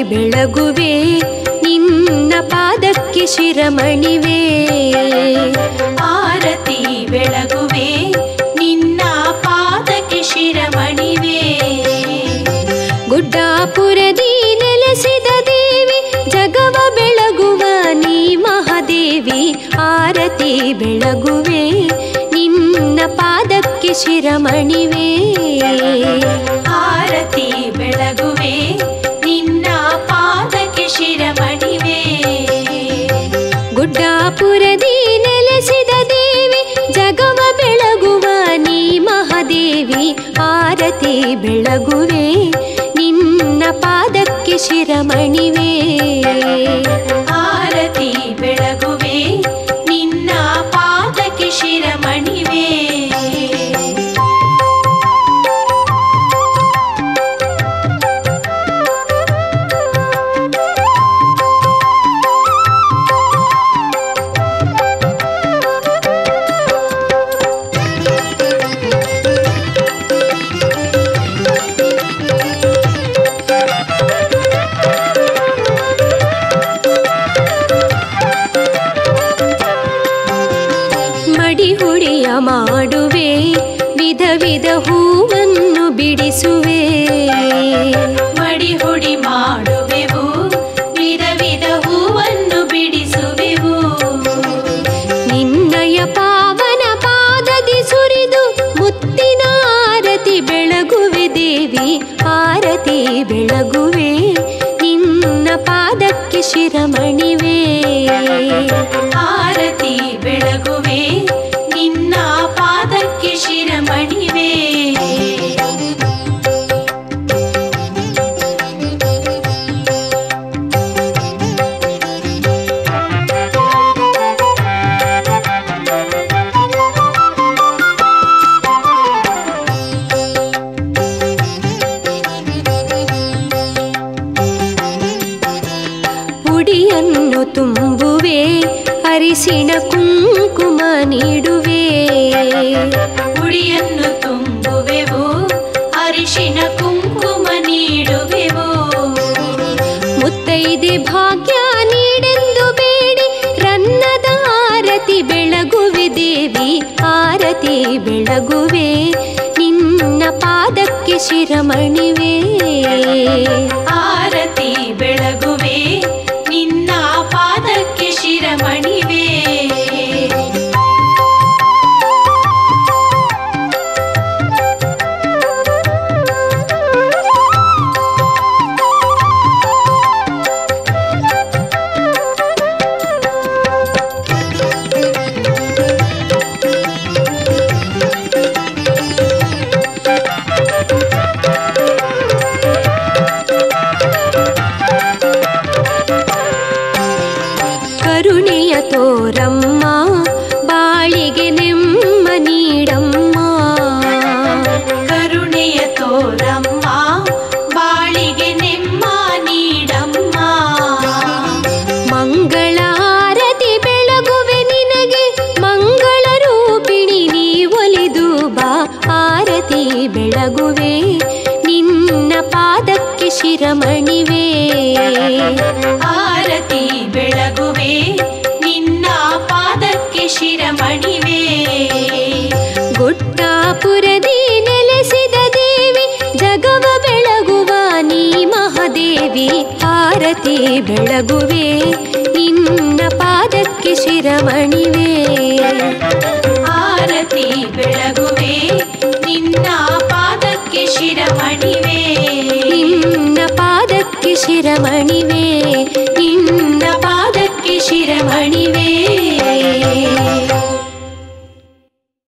ಬೆಳಗುವೆ ನಿನ್ನ ಪಾದಕ್ಕೆ ಶಿರಮಣಿವೆ ಆರತಿ ಬೆಳಗುವೆ ನಿನ್ನ ಪಾದಕ್ಕೆ ಶಿರಮಣಿವೆ ಗುಡ್ಡಾಪುರದಿ ನೆಲೆಸಿದ ದೇವಿ ಜಗವ ಬೆಳಗುವ ನೀ ಮಹಾದೇವಿ ಆರತಿ ಬೆಳಗುವೆ ನಿನ್ನ ಪಾದಕ್ಕೆ ಶಿರಮಣಿವೆ ಆರತಿ ಬೆಳಗುವೆ ನಿನ್ನ ಪಾದಕ್ಕೆ ಶಿರಮಣಿವೆ ಗುಡ್ಡಾಪುರದಿ ನೆಲೆಸಿದ ದೇವಿ ಜಗವ ಬೆಳಗುವ ನೀ ಮಹಾದೇವಿ ಆರತಿ ಬೆಳಗುವೆ ನಿನ್ನ ಪಾದಕ್ಕೆ ಶಿರಮಣಿವೆ ಆರತಿ ಬೆಳಗುವೆ ನಿನ್ನ ಪಾದಕ್ಕೆ ಶಿರಮಣಿವೆ ಮಡಿ ಹುಡಿಯ ಮಾಡುವೆ ವಿಧ ವಿಧ ಹೂವನ್ನು ಬಿಡಿಸುವೆ ಮಡಿ ಹುಡಿ ಮಾಡುವೆವು ವಿಧ ವಿಧ ಹೂವನ್ನು ಬಿಡಿಸುವೆವು ನಿನ್ನಯ ಪಾವನ ಪಾದದಿ ಸುರಿದು ಮುತ್ತಿನ ಆರತಿ ಬೆಳಗುವೆ ದೇವಿ ಆರತಿ ಬೆಳಗುವೆ ನಿನ್ನ ಪಾದಕ್ಕೆ ಶಿರಮಣಿವೆ ಆರತಿ ಬೆಳಗುವೆ ನಿನ್ನ ಪಾದಕ್ಕೆ ಶಿರಮಣಿವೆ ಪುಡಿಯನ್ನು ತುಂಬುವೆ ಅರಿಸಿಣ ಕುಂಕುಮ ನೀಡುವೆ ಉಡಿಯನ್ನು ತುಂಬುವೆವು ಅರಿಶಿನ ಕುಂಕುಮ ನೀಡುವೆವು ಮುತ್ತೈದೆ ಭಾಗ್ಯ ನೀಡೆಂದು ಬೇಡಿ ರನ್ನದ ಆರತಿ ಬೆಳಗುವೆ ದೇವಿ ಆರತಿ ಬೆಳಗುವೆ ನಿನ್ನ ಪಾದಕ್ಕೆ ಶಿರಮಣಿವೆ ಆರತಿ ಬೆಳಗುವೆ ನಿನ್ನ ಪಾದಕ್ಕೆ ಶಿರಮಣಿವೆ ಕರುಣೆಯ ತೋರಮ್ಮ ಬಾಳಿಗೆ ನೆಮ್ಮ ನೀಡಮ್ಮ ಕರುಣೆಯ ತೋರಮ್ಮ ಬಾಳಿಗೆ ನೆಮ್ಮ ನೀಡಮ್ಮ ಮಂಗಳ ಆರತಿ ಬೆಳಗುವೆ ನಿನಗೆ ಮಂಗಳ ರೂಪಿಣಿ ನೀ ಒಲಿದು ಬಾ ಆರತಿ ಬೆಳಗುವೆ ನಿನ್ನ ಪಾದಕ್ಕೆ ಶಿರಮಣಿವೆ ಆರತಿ ಬೆಳಗುವೆ ನಿನ್ನ ಪಾದಕ್ಕೆ ಶಿರಮಣಿವೆ ಗುಡ್ಡಾಪುರದಿ ನೆಲೆಸಿದ ದೇವಿ ಜಗವ ಬೆಳಗುವ ನೀ ಮಹಾದೇವಿ ಆರತಿ ಬೆಳಗುವೆ ನಿನ್ನ ಪಾದಕ್ಕೆ ಶಿರಮಣಿವೆ ಆರತಿ ಬೆಳಗುವೆ ನಿನ್ನ ಪಾದಕ್ಕೆ ಶಿರಮಣಿವೆ ನಿನ್ನ ಪಾದಕ್ಕೆ ಶಿರಮಣಿವೆ